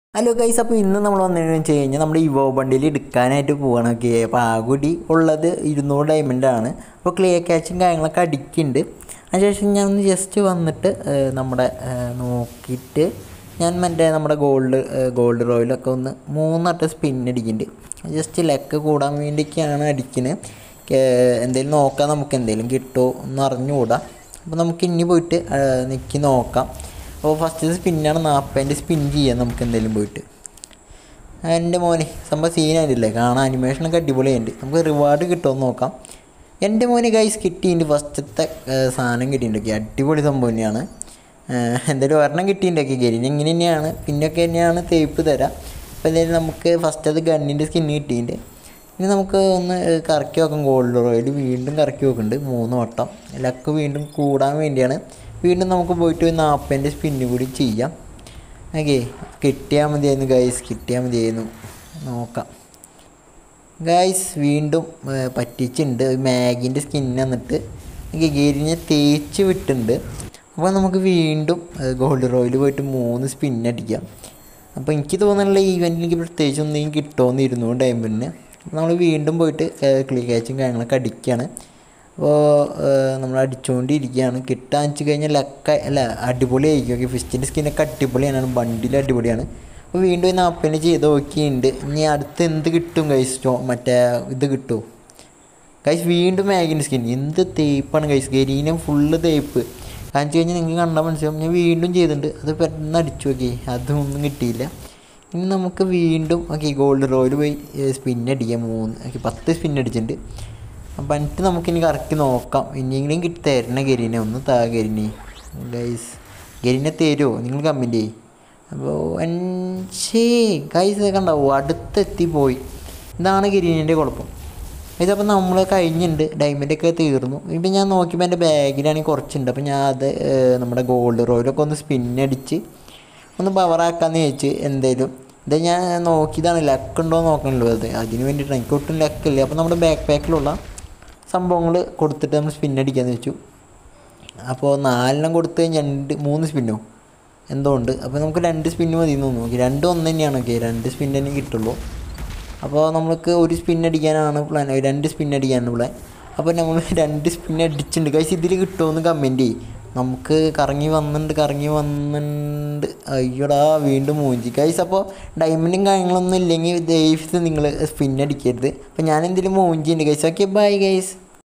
hello guys അപ്പോൾ ഇന്ന് നമ്മൾ വന്നതെന്ന് വെച്ച് കഴിഞ്ഞാൽ നമ്മുടെ ഇവോ ബണ്ടിൽ എടുക്കാനായിട്ട് പോവാണ് ഓക്കെ അപ്പോൾ ആ കൂടി ഉള്ളത് ഇരുന്നൂറ് ഡയമണ്ടാണ് അപ്പോൾ ക്ലിയർ ക്യാച്ചും കാര്യങ്ങളൊക്കെ അടിക്കുന്നുണ്ട് അതിനുശേഷം ഞാൻ ഒന്ന് ജസ്റ്റ് വന്നിട്ട് ഏഹ്, നമ്മുടെ ഏഹ്, നോക്കിയിട്ട് ഞാൻ മറ്റേ നമ്മുടെ ഗോൾഡ് ഗോൾഡ് റോയിലൊക്കെ ഒന്ന് മൂന്നട്ട സ്പിൻ അടിക്കുന്നുണ്ട് ജസ്റ്റ് ലെക്ക് കൂടാൻ വേണ്ടിയൊക്കെയാണ് അടിക്കുന്നത് എന്തെങ്കിലും നോക്കാം നമുക്ക് എന്തെങ്കിലും കിട്ടുമോ എന്ന് അറിഞ്ഞുകൂടാ അപ്പോൾ നമുക്ക് ഇനി പോയിട്ട് നിൽക്കി നോക്കാം അപ്പോൾ ഫസ്റ്റ് സ്പിന്നാണ് നാൽപ്പതിൻ്റെ സ്പിൻ ചെയ്യാം നമുക്ക് എന്തെങ്കിലും പോയിട്ട് എൻ്റെ മോനെ സംഭവം സീനായിട്ടില്ലേ കാണാൻ അനിമേഷനൊക്കെ അടിപൊളിയുണ്ട് നമുക്ക് റിവാർഡ് കിട്ടുമെന്ന് നോക്കാം എൻ്റെ മോനെ ഗൈസ് കിട്ടിയിട്ടുണ്ട് ഫസ്റ്റത്തെ സാധനം കിട്ടിയിട്ടുണ്ടൊക്കെ അടിപൊളി സംഭവം തന്നെയാണ് ഏഹ് എന്തായാലും ഒരെണ്ണം കിട്ടിയിട്ടുണ്ടൊക്കെ ഗരിന് ഇങ്ങനെ തന്നെയാണ് പിന്നൊക്കെ തന്നെയാണ് തേപ്പ് തരാം അപ്പോൾ എന്തായാലും നമുക്ക് ഫസ്റ്റ് അത് ഗണ്ണിൻ്റെ സ്കിന്ന് കിട്ടിയിട്ടുണ്ട് ഇനി നമുക്ക് ഒന്ന് കറക്കി നോക്കാം ഗോൾഡ് റോയിൽ വീണ്ടും കറക്കി നോക്കുന്നുണ്ട് മൂന്ന് വട്ടം ലക്ക് വീണ്ടും കൂടാൻ വേണ്ടിയാണ് വീണ്ടും നമുക്ക് പോയിട്ട് ഒരു നാൽപ്പതിൻ്റെ സ്പിന്ന് കൂടി ചെയ്യാം ഓക്കെ കിട്ടിയാൽ മതിയായിരുന്നു ഗൈസ് കിട്ടിയാൽ മതിയായിരുന്നു നോക്കാം ഗൈസ് വീണ്ടും ഏർ, പറ്റിച്ചിട്ടുണ്ട് മാഗിൻ്റെ സ്കിൻ വന്നിട്ട് ഗഗേരിനെ തേച്ച് വിട്ടിട്ടുണ്ട് അപ്പോൾ നമുക്ക് വീണ്ടും ഗോൾഡ് റോയിൽ പോയിട്ട് മൂന്ന് സ്പിൻ അടിക്കാം അപ്പോൾ എനിക്ക് തോന്നുന്നില്ല ഈ ഇവൻറ്റിൽ എനിക്ക് പ്രത്യേകിച്ച് ഒന്നും കിട്ടുമെന്ന് ഇരുന്നു ഡയമണ്ടിന് നമ്മൾ വീണ്ടും പോയിട്ട് ക്ലീ ക്യാച്ചും കാര്യങ്ങളൊക്കെ അടിക്കുകയാണ് അപ്പോൾ നമ്മൾ അടിച്ചുകൊണ്ടിരിക്കുകയാണ് കിട്ടാൻ വെച്ച് കഴിഞ്ഞാൽ ലക്ക അല്ല അടിപൊളിയായിരിക്കും ഓക്കെ ഫിസ്റ്റിൻ്റെ സ്കിന്നൊക്കെ അടിപൊളിയാണ് ബണ്ടിൽ അടിപൊളിയാണ് അപ്പോൾ വീണ്ടും നാൽപ്പതിന് ചെയ്ത് നോക്കിയിട്ടുണ്ട് ഇനി അടുത്ത് എന്ത് കിട്ടും കൈസ് സ്റ്റോ മറ്റേ ഇത് കിട്ടുമോ കൈസ് വീണ്ടും മാഗിൻ്റെ സ്കിൻ എന്ത് തേപ്പാണ് കൈസ് ഗരീനം ഫുള്ള് തേപ്പ് കാണിച്ചു കഴിഞ്ഞാൽ നിങ്ങൾക്ക് കണ്ടാൽ മനസ്സിലാവും ഞാൻ വീണ്ടും ചെയ്തിട്ടുണ്ട് അത് പെട്ടെന്ന് അടിച്ചു നോക്കി അതൊന്നും കിട്ടിയില്ല ഇനി നമുക്ക് വീണ്ടും ഓക്കെ ഗോൾഡ് റോയിൽ പോയി സ്പിൻ അടിക്കാം മൂന്ന് ഓക്കെ പത്ത് സ്പിൻ അടിച്ചിട്ടുണ്ട് അപ്പം എന്നിട്ട് നമുക്കിനി കറക്റ്റ് നോക്കാം ഇനിയെങ്കിലും കിട്ടി തരണ ഗരീനെ ഒന്ന് താ ഗരീനെ ഗൈസ് ഗരീനെ തരുമോ നിങ്ങൾ കമൻറ്റ് ചെയ്യും അപ്പോൾ എൻഷേ ഗൈസ് കണ്ടാവോ അടുത്തെത്തി പോയി ഇതാണ് ഗരീനിൻ്റെ കുഴപ്പം ഇതപ്പോൾ നമ്മൾ കഴിഞ്ഞിട്ടുണ്ട് ഡയമണ്ടൊക്കെ തീർന്നു ഇപ്പം ഞാൻ നോക്കിയപ്പോൾ എൻ്റെ ബാഗിലാണെങ്കിൽ കുറച്ചുണ്ട് അപ്പോൾ ഞാൻ അത് ഏർ, നമ്മുടെ ഗോൾഡ് റോയിലൊക്കെ ഒന്ന് സ്പിന്നടിച്ച് ഒന്ന് പവറാക്കാന്ന് ചോദിച്ച് എന്തേലും ഇത് ഞാൻ നോക്കിയതാണ് ലക്ക് ഉണ്ടോ നോക്കണല്ലോ അത് അതിന് വേണ്ടിയിട്ടാണ് എനിക്ക് ഒട്ടും ലക്കില്ല അപ്പോൾ നമ്മുടെ ബാക്ക് പാക്കിലുള്ള സംഭവങ്ങൾ കൊടുത്തിട്ട് നമ്മൾ സ്പിന്നടിക്കാന്ന് വെച്ചു അപ്പോൾ നാലെണ്ണം കൊടുത്ത് കഴിഞ്ഞ് രണ്ട് മൂന്ന് സ്പിന്നോ എന്തോ ഉണ്ട് അപ്പോൾ നമുക്ക് രണ്ട് സ്പിന്ന് മതി എന്ന് തോന്നുന്നു രണ്ടും ഒന്ന് തന്നെയാണ് ഓക്കെ രണ്ട് സ്പിൻ തന്നെ കിട്ടുള്ളൂ അപ്പോൾ നമ്മൾക്ക് ഒരു സ്പിൻ അടിക്കാനാണ് പ്ലാൻ രണ്ട് സ്പിൻ അടിക്കാനാണ് പ്ലാൻ അപ്പോൾ നമ്മൾ രണ്ട് സ്പിൻ അടിച്ചിട്ടുണ്ട് കൈസ് ഇതിൽ കിട്ടുമെന്ന് കമൻറ്റ് ചെയ്യും നമുക്ക് കറങ്ങി വന്നിട്ടുണ്ട് കറങ്ങി വന്നിട്ടുണ്ട് അയ്യോടാ വീണ്ടും മൂഞ്ചി കൈസ് അപ്പോൾ ഡയമണ്ടും കാര്യങ്ങളൊന്നും ഇല്ലെങ്കിൽ ദയവിച്ച് നിങ്ങൾ സ്പിൻ അടിക്കരുത് അപ്പോൾ ഞാൻ എന്തെങ്കിലും മൂഞ്ചിയുണ്ട് കൈസ് ഓക്കെ ബൈ ഗൈസ്